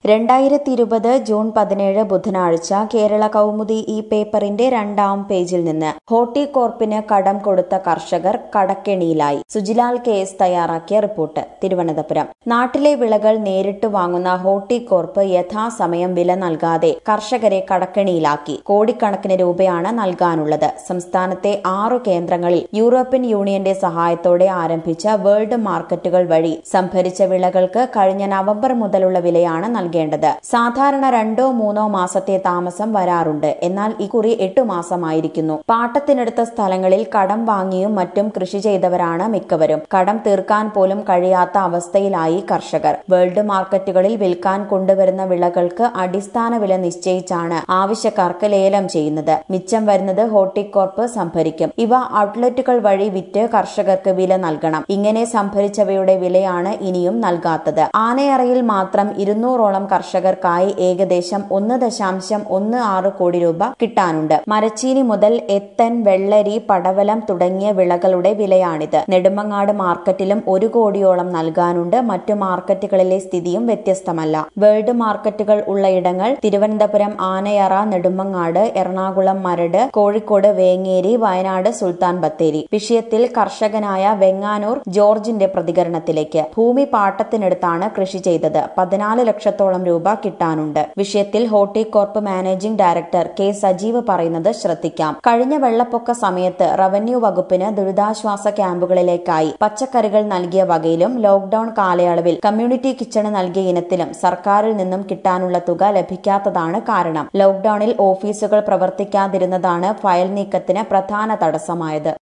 രണ്ടായിരത്തി ഇരുപത് ജൂൺ പതിനേഴ് ബുധനാഴ്ച കേരള കൗമുദി ഈ പേപ്പറിന്റെ രണ്ടാം പേജിൽ നിന്ന് ഹോർട്ടികോർപ്പിന് കടം കൊടുത്ത കർഷകർ കടക്കെണിയിലായി സുജിലാൽ കെ എസ് തയ്യാറാക്കിയ റിപ്പോർട്ട് തിരുവനന്തപുരം നാട്ടിലെ വിളകൾ നേരിട്ട് വാങ്ങുന്ന ഹോർട്ടികോർപ്പ് യഥാസമയം വില നൽകാതെ കർഷകരെ കടക്കെണിയിലാക്കി കോടിക്കണക്കിന് രൂപയാണ് നൽകാനുള്ളത് സംസ്ഥാനത്തെ ആറു കേന്ദ്രങ്ങളിൽ യൂറോപ്യൻ യൂണിയന്റെ സഹായത്തോടെ ആരംഭിച്ച വേൾഡ് മാർക്കറ്റുകൾ വഴി സംഭരിച്ച വിളകൾക്ക് കഴിഞ്ഞ നവംബർ മുതലുള്ള വിലയാണ് നൽകേണ്ടത് സാധാരണ രണ്ടോ മൂന്നോ മാസത്തെ താമസം വരാറുണ്ട് എന്നാൽ ഇക്കുറി എട്ടു മാസമായിരിക്കുന്നു പാട്ടത്തിനെടുത്ത സ്ഥലങ്ങളിൽ കടം വാങ്ങിയും മറ്റും കൃഷി ചെയ്തവരാണ് മിക്കവരും കടം തീർക്കാൻ പോലും കഴിയാത്ത അവസ്ഥയിലായി കർഷകർ വേൾഡ് മാർക്കറ്റുകളിൽ വിൽക്കാൻ കൊണ്ടുവരുന്ന വിളകൾക്ക് അടിസ്ഥാന വില നിശ്ചയിച്ചാണ് ആവശ്യക്കാർക്ക് ലേലം ചെയ്യുന്നത് മിച്ചം വരുന്നത് ഹോർട്ടികോർപ്പ് സംഭരിക്കും ഇവ ഔട്ട്ലെറ്റുകൾ വഴി വിറ്റ് കർഷകർക്ക് വില നൽകണം ഇങ്ങനെ സംഭരിച്ചവയുടെ വിലയാണ് ഇനിയും നൽകാത്തത് ആനയറയിൽ മാത്രം ഇരുന്നൂറോളം കർഷകർക്കായി ഏകദേശം ഒന്ന് ദശാംശം ഒന്ന് ആറ് കോടി രൂപ കിട്ടാനുണ്ട് മരച്ചീനി മുതൽ എത്തൻ വെള്ളരി പടവലം തുടങ്ങിയ വിളകളുടെ വിലയാണിത് നെടുമങ്ങാട് മാർക്കറ്റിലും ഒരു കോടിയോളം നൽകാനുണ്ട് മറ്റു മാർക്കറ്റുകളിലെ സ്ഥിതിയും വ്യത്യസ്തമല്ല വേൾഡ് മാർക്കറ്റുകൾ ഉള്ള ഇടങ്ങൾ തിരുവനന്തപുരം ആനയറ നെടുമങ്ങാട് എറണാകുളം മരട് കോഴിക്കോട് വേങ്ങേരി വയനാട് സുൽത്താൻ ബത്തേരി വിഷയത്തിൽ കർഷകനായ വെങ്ങാനൂർ ജോർജിന്റെ പ്രതികരണത്തിലേക്ക് ഭൂമി പാട്ടത്തിനെടുത്താണ് കൃഷി ചെയ്തത് പതിനാല് ലക്ഷത്തോളം രൂപ കിട്ടാനുണ്ട് വിഷയത്തിൽ ഹോർട്ടികോർപ്പ് മാനേജിംഗ് ഡയറക്ടർ കെ സജീവ് പറയുന്നത് ശ്രദ്ധിക്കാം കഴിഞ്ഞ വെള്ളപ്പൊക്ക സമയത്ത് റവന്യൂ വകുപ്പിന് ദുരിതാശ്വാസ ക്യാമ്പുകളിലേക്കായി പച്ചക്കറികൾ നൽകിയ വകയിലും ലോക്ഡൌൺ കാലയളവിൽ കമ്മ്യൂണിറ്റി കിച്ചണ് നൽകിയ ഇനത്തിലും സർക്കാരിൽ നിന്നും കിട്ടാനുള്ള തുക ലഭിക്കാത്തതാണ് കാരണം ലോക്ഡൌണിൽ ഓഫീസുകൾ പ്രവർത്തിക്കാതിരുന്നതാണ് ഫയൽ നീക്കത്തിന് പ്രധാന തടസ്സമായത്